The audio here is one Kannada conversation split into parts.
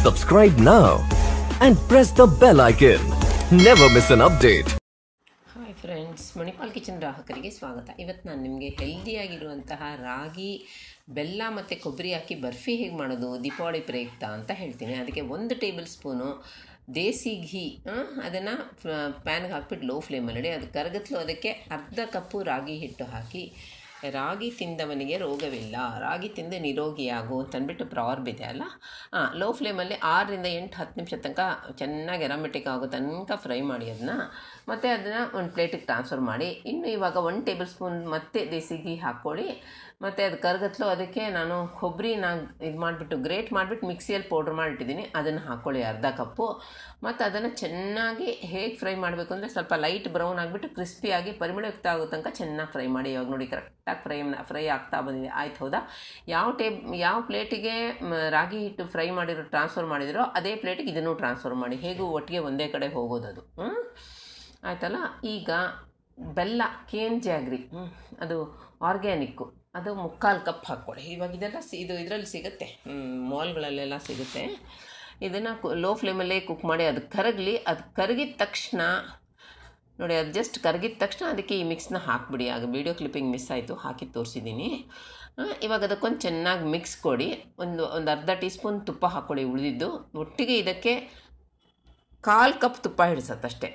Subscribe now and press the bell icon. Never miss an update. Hi friends Manipal kitchen ಗ್ರಾಹಕರಿಗೆ ಸ್ವಾಗತ ಇವತ್ತು ನಾನು ನಿಮಗೆ ಹೆಲ್ದಿಯಾಗಿರುವಂತಹ ರಾಗಿ ಬೆಲ್ಲ ಮತ್ತು ಕೊಬ್ಬರಿ ಹಾಕಿ ಬರ್ಫಿ ಹೇಗೆ ಮಾಡೋದು ದೀಪಾವಳಿ ಪ್ರಯುಕ್ತ ಅಂತ ಹೇಳ್ತೀನಿ ಅದಕ್ಕೆ ಒಂದು ಟೇಬಲ್ ಸ್ಪೂನು ದೇಸಿ ಘೀ ಅದನ್ನು ಪ್ಯಾನ್ಗೆ ಹಾಕ್ಬಿಟ್ಟು ಲೋ ಫ್ಲೇಮಲ್ಲಿ ಅದು ಕರಗತ್ಲು ಅದಕ್ಕೆ ಅರ್ಧ ಕಪ್ಪು ರಾಗಿ ಹಿಟ್ಟು ಹಾಕಿ ರಾಗಿ ತಿಂದವನಿಗೆ ರೋಗವಿಲ್ಲ ರಾಗಿ ತಿಂದು ನಿರೋಗಿಯಾಗು ಅಂತಂದ್ಬಿಟ್ಟು ಪ್ರಾರ್ಬ್ ಇದೆ ಅಲ್ಲ ಹಾಂ ಲೋ ಫ್ಲೇಮಲ್ಲಿ ಆರರಿಂದ ಎಂಟು ಹತ್ತು ನಿಮಿಷ ತನಕ ಚೆನ್ನಾಗಿ ಎರಾಮೆಟಿಕ್ ಆಗೋ ತನಕ ಫ್ರೈ ಮಾಡಿ ಅದನ್ನ ಮತ್ತು ಅದನ್ನು ಒಂದು ಪ್ಲೇಟಿಗೆ ಟ್ರಾನ್ಸ್ಫರ್ ಮಾಡಿ ಇನ್ನು ಇವಾಗ ಒನ್ ಟೇಬಲ್ ಸ್ಪೂನ್ ಮತ್ತೆ ದೇಸಿ ಘೀ ಹಾಕ್ಕೊಳ್ಳಿ ಮತ್ತು ಅದು ಕರಗತ್ಲು ಅದಕ್ಕೆ ನಾನು ಕೊಬ್ಬರಿನ ಇದು ಮಾಡಿಬಿಟ್ಟು ಗ್ರೇಟ್ ಮಾಡಿಬಿಟ್ಟು ಮಿಕ್ಸಿಯಲ್ಲಿ ಪೌಡ್ರ್ ಮಾಡಿಟ್ಟಿದ್ದೀನಿ ಅದನ್ನು ಹಾಕ್ಕೊಳ್ಳಿ ಅರ್ಧ ಕಪ್ಪು ಮತ್ತು ಅದನ್ನು ಚೆನ್ನಾಗಿ ಹೇಗೆ ಫ್ರೈ ಮಾಡಬೇಕು ಅಂದರೆ ಸ್ವಲ್ಪ ಲೈಟ್ ಬ್ರೌನ್ ಆಗಿಬಿಟ್ಟು ಕ್ರಿಸ್ಪಿಯಾಗಿ ಪರಿಮಳಯುಕ್ತ ಆಗೋ ತನಕ ಚೆನ್ನಾಗಿ ಫ್ರೈ ಮಾಡಿ ಇವಾಗ ನೋಡಿ ಕರೆಕ್ಟಾಗಿ ಫ್ರೈ ಫ್ರೈ ಆಗ್ತಾ ಬಂದಿದೆ ಆಯ್ತು ಹೌದಾ ಯಾವ ಟೇಬ್ ಯಾವ ಪ್ಲೇಟಿಗೆ ಮ, ರಾಗಿ ಹಿಟ್ಟು ಫ್ರೈ ಮಾಡಿರೋ ಟ್ರಾನ್ಸ್ಫರ್ ಮಾಡಿದಿರೋ ಅದೇ ಪ್ಲೇಟಿಗೆ ಇದನ್ನು ಟ್ರಾನ್ಸ್ಫರ್ ಮಾಡಿ ಹೇಗೂ ಒಟ್ಟಿಗೆ ಒಂದೇ ಕಡೆ ಹೋಗೋದದು ಹ್ಞೂ ಆಯ್ತಲ್ಲ ಈಗ ಬೆಲ್ಲ ಕೇನ್ ಜಾಗ್ರಿ ಹ್ಞೂ ಅದು ಆರ್ಗ್ಯಾನಿಕ್ಕು ಅದು ಮುಕ್ಕಾಲು ಕಪ್ ಹಾಕ್ಕೊಳ್ಳಿ ಇವಾಗ ಇದೆಲ್ಲ ಸಿ ಇದು ಇದರಲ್ಲಿ ಸಿಗುತ್ತೆ ಮಾಲ್ಗಳಲ್ಲೆಲ್ಲ ಸಿಗುತ್ತೆ ಇದನ್ನು ಲೋ ಫ್ಲೇಮಲ್ಲೇ ಕುಕ್ ಮಾಡಿ ಅದು ಕರಗಲಿ ಅದು ಕರಗಿದ ತಕ್ಷಣ ನೋಡಿ ಅದು ಜಸ್ಟ್ ಕರಗಿದ ತಕ್ಷಣ ಅದಕ್ಕೆ ಈ ಮಿಕ್ಸ್ನ ಹಾಕ್ಬಿಡಿ ಆಗ ವೀಡಿಯೋ ಕ್ಲಿಪ್ಪಿಂಗ್ ಮಿಸ್ ಆಯಿತು ಹಾಕಿ ತೋರಿಸಿದ್ದೀನಿ ಇವಾಗ ಅದಕ್ಕೊಂದು ಚೆನ್ನಾಗಿ ಮಿಕ್ಸ್ ಕೊಡಿ ಒಂದು ಒಂದು ಅರ್ಧ ಟೀ ಸ್ಪೂನ್ ತುಪ್ಪ ಹಾಕ್ಕೊಳ್ಳಿ ಉಳಿದಿದ್ದು ಒಟ್ಟಿಗೆ ಇದಕ್ಕೆ ಕಾಲು ಕಪ್ ತುಪ್ಪ ಹಿಡಿಸತ್ತಷ್ಟೇ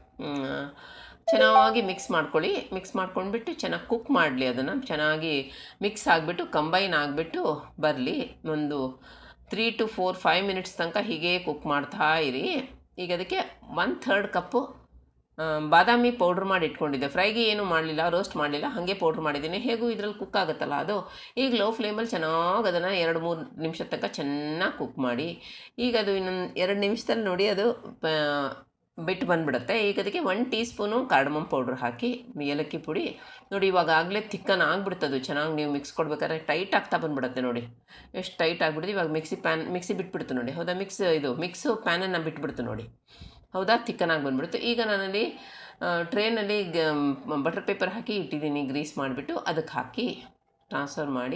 ಚೆನ್ನಾಗಿ ಮಿಕ್ಸ್ ಮಾಡ್ಕೊಳ್ಳಿ ಮಿಕ್ಸ್ ಮಾಡ್ಕೊಂಡ್ಬಿಟ್ಟು ಚೆನ್ನಾಗಿ ಕುಕ್ ಮಾಡಲಿ ಅದನ್ನು ಚೆನ್ನಾಗಿ ಮಿಕ್ಸ್ ಆಗಿಬಿಟ್ಟು ಕಂಬೈನ್ ಆಗಿಬಿಟ್ಟು ಬರಲಿ ಒಂದು three to four five minutes ತನಕ ಹೀಗೆ ಕುಕ್ ಮಾಡ್ತಾ ಇರಿ ಈಗ ಅದಕ್ಕೆ ಒನ್ ಥರ್ಡ್ ಕಪ್ಪು ಆ, ಬಾದಾಮಿ ಪೌಡ್ರ್ ಮಾಡಿ ಇಟ್ಕೊಂಡಿದ್ದೆ ಫ್ರೈಗೆ ಏನೂ ಮಾಡಲಿಲ್ಲ ರೋಸ್ಟ್ ಮಾಡಲಿಲ್ಲ ಹಾಗೆ ಪೌಡ್ರ್ ಮಾಡಿದ್ದೀನಿ ಹೇಗೂ ಇದರಲ್ಲಿ ಕುಕ್ ಆಗುತ್ತಲ್ಲ ಅದು ಈಗ ಲೋ ಫ್ಲೇಮಲ್ಲಿ ಚೆನ್ನಾಗಿ ಅದನ್ನು ಎರಡು ಮೂರು ನಿಮಿಷ ತನಕ ಚೆನ್ನಾಗಿ ಕುಕ್ ಮಾಡಿ ಈಗ ಅದು ಇನ್ನೊಂದು ಎರಡು ನಿಮಿಷದಲ್ಲಿ ನೋಡಿ ಅದು ಆ, ಬಿಟ್ಟು ಬಂದುಬಿಡುತ್ತೆ ಈಗ ಅದಕ್ಕೆ one teaspoon cardamom powder ಹಾಕಿ ಏಲಕ್ಕಿ ಪುಡಿ ನೋಡಿ ಇವಾಗ ಆಗಲೇ ತಿಕ್ಕನ್ ಆಗಿಬಿಡ್ತದು ಚೆನ್ನಾಗಿ ನೀವು ಮಿಕ್ಸ್ ಕೊಡ್ಬೇಕಾದ್ರೆ ಟೈಟ್ ಆಗ್ತಾ ಬಂದುಬಿಡುತ್ತೆ ನೋಡಿ ಎಷ್ಟು ಟೈಟ್ ಆಗಿಬಿಡ್ತು ಇವಾಗ ಮಿಕ್ಸಿ ಪ್ಯಾನ್ ಮಿಕ್ಸಿ ಬಿಟ್ಬಿಡ್ತು ನೋಡಿ ಹೌದಾ ಮಿಕ್ಸ್ ಇದು ಮಿಕ್ಸು ಪ್ಯಾನನ್ನು ಬಿಟ್ಬಿಡ್ತು ನೋಡಿ ಹೌದಾ ತಿಕ್ಕನಾಗಿ ಬಂದ್ಬಿಡ್ತು ಈಗ ನಾನಲ್ಲಿ ಟ್ರೇನಲ್ಲಿ ಬಟರ್ ಪೇಪರ್ ಹಾಕಿ ಇಟ್ಟಿದ್ದೀನಿ ಗ್ರೀಸ್ ಮಾಡಿಬಿಟ್ಟು ಅದಕ್ಕೆ ಹಾಕಿ ಟ್ರಾನ್ಸ್ಫರ್ ಮಾಡಿ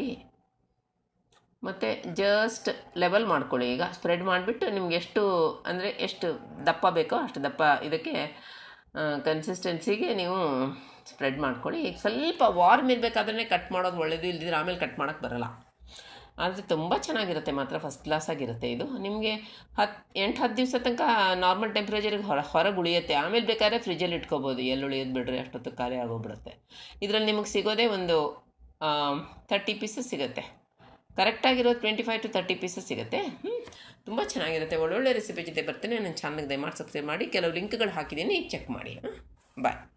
ಮತ್ತು ಜಸ್ಟ್ ಲೆವೆಲ್ ಮಾಡ್ಕೊಳ್ಳಿ ಈಗ ಸ್ಪ್ರೆಡ್ ಮಾಡಿಬಿಟ್ಟು ನಿಮ್ಗೆ ಎಷ್ಟು ಅಂದರೆ ಎಷ್ಟು ದಪ್ಪ ಬೇಕೋ ಅಷ್ಟು ದಪ್ಪ ಇದಕ್ಕೆ ಕನ್ಸಿಸ್ಟೆನ್ಸಿಗೆ ನೀವು ಸ್ಪ್ರೆಡ್ ಮಾಡ್ಕೊಳ್ಳಿ ಈಗ ಸ್ವಲ್ಪ ವಾರ್ಮ್ ಇರಬೇಕಾದ್ರೆ ಕಟ್ ಮಾಡೋದು ಒಳ್ಳೆಯದು ಇಲ್ದಿದ್ರೆ ಆಮೇಲೆ ಕಟ್ ಮಾಡೋಕ್ಕೆ ಬರಲ್ಲ ಆದರೆ ತುಂಬ ಚೆನ್ನಾಗಿರುತ್ತೆ ಮಾತ್ರ ಫಸ್ಟ್ ಕ್ಲಾಸಾಗಿರುತ್ತೆ ಇದು ನಿಮಗೆ ಹತ್ತು ಎಂಟು ಹತ್ತು ದಿವಸ ತನಕ ನಾರ್ಮಲ್ ಟೆಂಪ್ರೇಚರ್ಗೆ ಹೊರ ಹೊರಗೆ ಉಳಿಯುತ್ತೆ ಆಮೇಲೆ ಬೇಕಾದ್ರೆ ಫ್ರಿಜ್ಜಲ್ಲಿ ಇಟ್ಕೋಬೋದು ಎಲ್ಲಿ ಉಳಿಯೋದು ಬಿಡ್ರಿ ಅಷ್ಟೊತ್ತು ಖಾಲಿ ಆಗೋಗ್ಬಿಡುತ್ತೆ ಇದರಲ್ಲಿ ನಿಮಗೆ ಸಿಗೋದೇ ಒಂದು ತರ್ಟಿ ಪೀಸಸ್ ಸಿಗುತ್ತೆ ಕರೆಕ್ಟಾಗಿರೋದು twenty five to thirty pieces ಸಿಗುತ್ತೆ ಹ್ಞೂ ತುಂಬ ಚೆನ್ನಾಗಿರುತ್ತೆ ಒಳ್ಳೊಳ್ಳೆ ರೆಸಿಪಿ ಜೊತೆ ಬರ್ತೀನಿ ನನ್ನ ಚಾನಲ್ಗೆ ದಯಮಾಡಿ ಸಬ್ಸ್ಕ್ರೈಬ್ ಮಾಡಿ ಕೆಲವು ಲಿಂಕ್ಗಳು ಹಾಕಿದ್ದೀನಿ ಚೆಕ್ ಮಾಡಿ ಬಾಯ್